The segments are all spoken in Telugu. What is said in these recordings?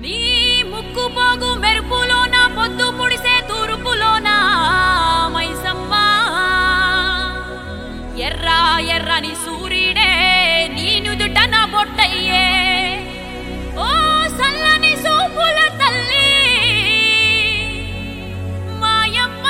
నీ ముక్కు పోగు మెరుపులోన పొద్దు పుడిసే తూర్పులోన మైసమ్మ ఎర్ర ఎర్రని సూర్యుడే నీ నుదుట నా బొట్టయ్యే ఓ సల్లని సూపుల తల్లి మాయమ్మ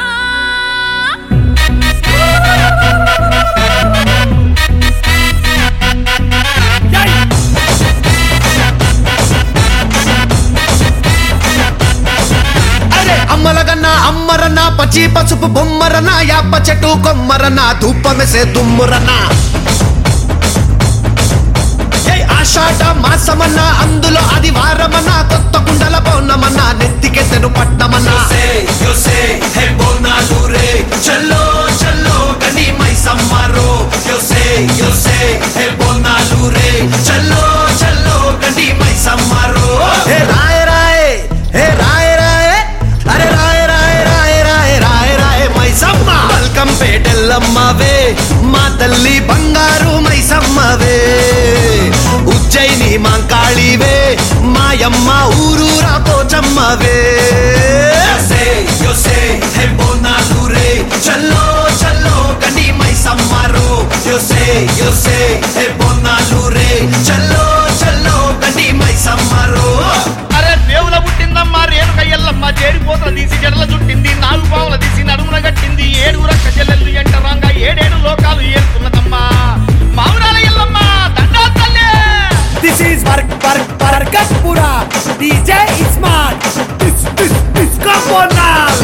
అరే అమ్మలగన్న అమ్మరన్న పచ్చి పసుపు బొమ్మరన యాప చెట్టు కొమ్మరన ధూపమెసే దుమ్మురన ఏయ్ ఆషాఢ మాసమన్న అందులో అది వారమన్న కొత్త కుండల పౌర్ణమన్న నెత్తికెత్తెను పట్నమన్న yo sé, hey bonalure, chalo, chalo, gani mai samaro. Yo sé, yo sé, hey bonalure, chalo, chalo, gani mai samaro. హే రాయ రాయ హే రాయ రాయ అరే రాయ రాయ రాయ రాయ రాయ రాయ మైసమ్మ వెల్కమ్ పేటెల్లమ్మవే మా తల్లి బంగారు మైసమ్మవే ఉజ్జయిని మాంకాళివే మాయమ్మ ఊరూరా పోచమ్మవే Yo sé, yo sé, hey bonalure, chalo, chalo, gani mai samaro. Yo sé, yo sé, hey bonalure, chalo, chalo, gani mai samaro. అరే దేవుల పుట్టిందమ్మా రేణుక ఎల్లమ్మ చేరిపోతల తీసి జడల చుట్టింది నాలుగు పావుల తీసి నడుమున కట్టింది ఏడు రక్క చెల్లెళ్ళు ఎంట రంగా ఏడేడు లోకాలు ఏరుతున్నదమ్మా మావురాల ఎల్లమ్మ దండా తల్లే This is Bark Bark Barkaspura. DJ Ismat. This this this Kaponal.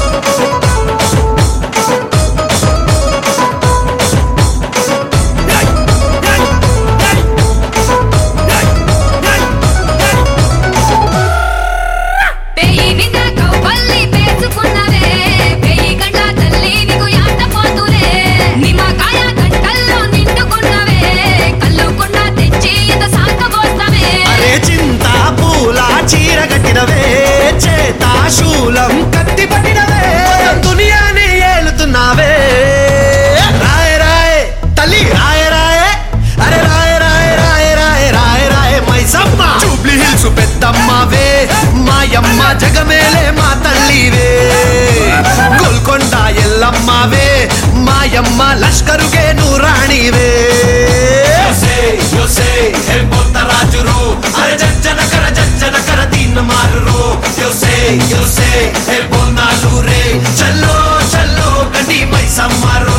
పెయి వింద కౌపల్లి పేసుకున్నవే పెయి గంట తల్లి నీకు యాట పోతులే నిమ్మకాయ గంటల్లో నిండుకున్నవే కళ్ళు కుండ తెచ్చి ఇంత సాకబోస్తవే అరే చింత పూల చీర కట్టినవే చేత శూలం కత్తి పట్టినవే దునియాని ఏలుతున్నావే రాయ రాయ తల్లి రాయ రాయ అరే రాయ రాయ రాయ రాయ రాయ రాయ మైసమ్మ జూబ్లీ హిల్స్ పెద్దమ్మవే మాయమ్మ జగమేలే మా తల్లివే గోల్కొండ ఎల్లమ్మవే మాయమ్మ లష్కరుగే నూరాణివే Yo sé, yo sé, el Montarrajuro, అరే జజ్జన కర జజ్జన కర Deen మారురో yo sé, yo sé, el Bonalure, చల్లో చల్లో గండి మై సమ్మారో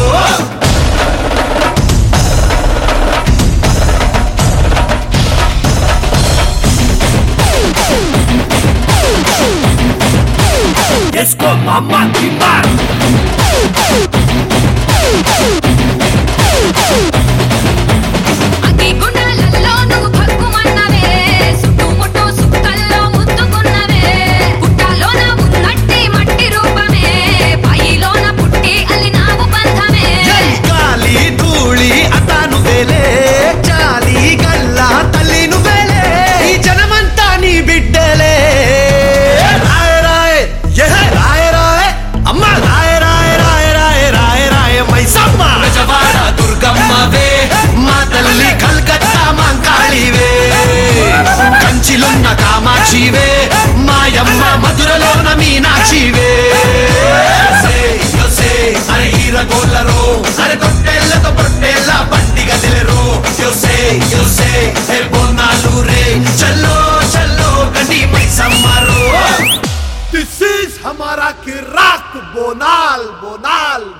Esko Mama Timbar. అగ్గి గుండాలలో నువ్వు భగ్గుమన్నవే చుట్టుముట్టు సుక్కల్లో ముద్దుకున్నవే పుట్టలోన ఉన్నట్టి మట్టి రూపమే పైలోన పుట్టి అల్లినావు బంధమే గాలి ధూళి అతాను వేలే చాలి గల్లా తల్లి నువ్వేలే ఈ జనమంతా నీ బిడ్డలే రాయ రాయ యహ రాయ రాయ అమ్మ రాయ రాయ రాయ రాయ రాయ రాయ మైసమ్మ బెజవాడ దుర్గమ్మవే మా తల్లి కల్కత్తా మాంకాళివే కంచిలున్న కామాక్షివే మాయమ్మ మధురలోన మీనాక్షివే yo sé, yo sé, అరే హీరగోళ్ళరో అరే తొట్టేళ్ళతో పొట్టేళ్ళ పండిగ దిలరో yo sé, yo sé, el Bonalure, చల్లో చల్లో గండి మై సమ్మారో This is हमारा किराक बोनाल बोनाल